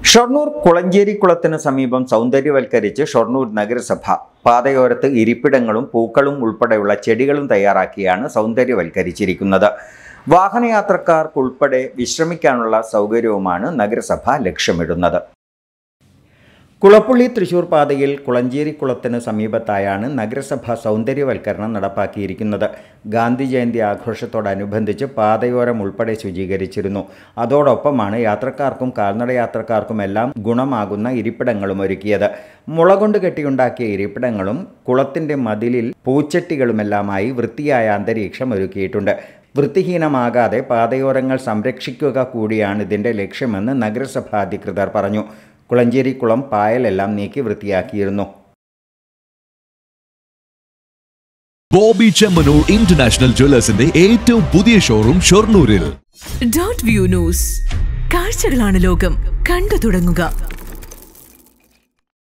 ഷൊർണൂർ കുളഞ്ചേരി കുളത്തിന് സമീപം സൗന്ദര്യവൽക്കരിച്ച് ഷൊർണൂർ നഗരസഭ പാതയോരത്ത് ഇരിപ്പിടങ്ങളും പൂക്കളും ഉൾപ്പെടെയുള്ള ചെടികളും തയ്യാറാക്കിയാണ് സൗന്ദര്യവൽക്കരിച്ചിരിക്കുന്നത് വാഹനയാത്രക്കാർക്കുൾപ്പെടെ വിശ്രമിക്കാനുള്ള സൗകര്യവുമാണ് നഗരസഭ ലക്ഷ്യമിടുന്നത് കുളപ്പുള്ളി തൃശൂർ പാതയിൽ കുളഞ്ചേരി കുളത്തിന് സമീപത്തായാണ് നഗരസഭ സൗന്ദര്യവൽക്കരണം നടപ്പാക്കിയിരിക്കുന്നത് ഗാന്ധി ജയന്തി ആഘോഷത്തോടനുബന്ധിച്ച് പാതയോരം ഉൾപ്പെടെ ശുചീകരിച്ചിരുന്നു അതോടൊപ്പമാണ് യാത്രക്കാർക്കും കാൽനട യാത്രക്കാർക്കുമെല്ലാം ഗുണമാകുന്ന ഇരിപ്പിടങ്ങളും ഒരുക്കിയത് മുള കൊണ്ട് കെട്ടിയുണ്ടാക്കിയ ഇരിപ്പിടങ്ങളും കുളത്തിൻ്റെ മതിലിൽ പൂച്ചട്ടികളുമെല്ലാമായി വൃത്തിയായ അന്തരീക്ഷം ഒരുക്കിയിട്ടുണ്ട് വൃത്തിഹീനമാകാതെ പാതയോരങ്ങൾ സംരക്ഷിക്കുക കൂടിയാണ് ഇതിൻ്റെ ലക്ഷ്യമെന്ന് നഗരസഭാ അധികൃതർ പറഞ്ഞു കുളഞ്ചേരി കുളം പായലെല്ലാം നീക്കി വൃത്തിയാക്കിയിരുന്നു ബോബി ചെമ്മനൂർ ഇന്റർനാഷണൽ ജ്വല്ലേഴ്സിന്റെ ഏറ്റവും പുതിയ ഷോറൂം ഷൊർണൂരിൽ ഡോട്ട് വ്യൂ ന്യൂസ് കാഴ്ചകളാണ് ലോകം കണ്ടു തുടങ്ങുക